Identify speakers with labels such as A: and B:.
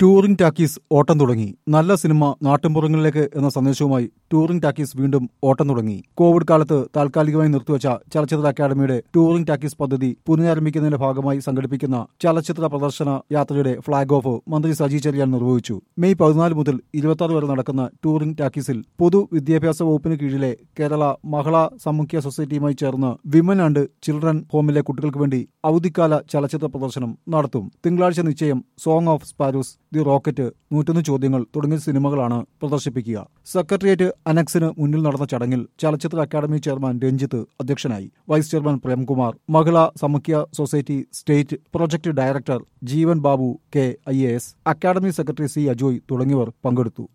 A: touring talkies ഓട്ടം തുടങ്ങി നല്ല സിനിമ നാട്ടിൻപുറങ്ങളിലേക്ക് എന്ന സന്ദേശവുമായി ടൂറിംഗ് ടാക്കീസ് വീണ്ടും ഓട്ടം തുടങ്ങി കോവിഡ് കാലത്ത് താൽക്കാലികമായി നിർത്തിവച്ച ചലച്ചിത്ര അക്കാദമിയുടെ ടൂറിംഗ് ടാക്കീസ് പദ്ധതി പുനരാരംഭിക്കുന്നതിന്റെ ഭാഗമായി സംഘടിപ്പിക്കുന്ന ചലച്ചിത്ര പ്രദർശന യാത്രയുടെ ഫ്ളാഗ് ഓഫ് മന്ത്രി സജി ചെറിയാൻ നിർവഹിച്ചു മെയ് പതിനാല് മുതൽ ഇരുപത്തി വരെ നടക്കുന്ന ടൂറിംഗ് ടാക്കീസിൽ പൊതുവിദ്യാഭ്യാസ വകുപ്പിന് കീഴിലെ കേരള മഹിളാ സാമൂഹ്യ സൊസൈറ്റിയുമായി ചേർന്ന് വിമൻ ആൻഡ് ചിൽഡ്രൻ ഹോമിലെ കുട്ടികൾക്ക് വേണ്ടി അവധിക്കാല ചലച്ചിത്ര പ്രദർശനം നടത്തും തിങ്കളാഴ്ച നിശ്ചയം Song of Sparrows The Rocket നൂറ്റൊന്ന് ചോദ്യങ്ങൾ തുടങ്ങിയ സിനിമകളാണ് പ്രദർശിപ്പിക്കുക സെക്രട്ടേറിയറ്റ് അനക്സിന് മുന്നിൽ നടന്ന ചടങ്ങിൽ ചലച്ചിത്ര അക്കാദമി ചെയർമാൻ രഞ്ജിത്ത് അധ്യക്ഷനായി vice chairman Premkumar Mahila Samakhya society state project director Jeevan Babu K I academy secretary C Ajoy തുടങ്ങിയവർ പങ്കെടുത്തു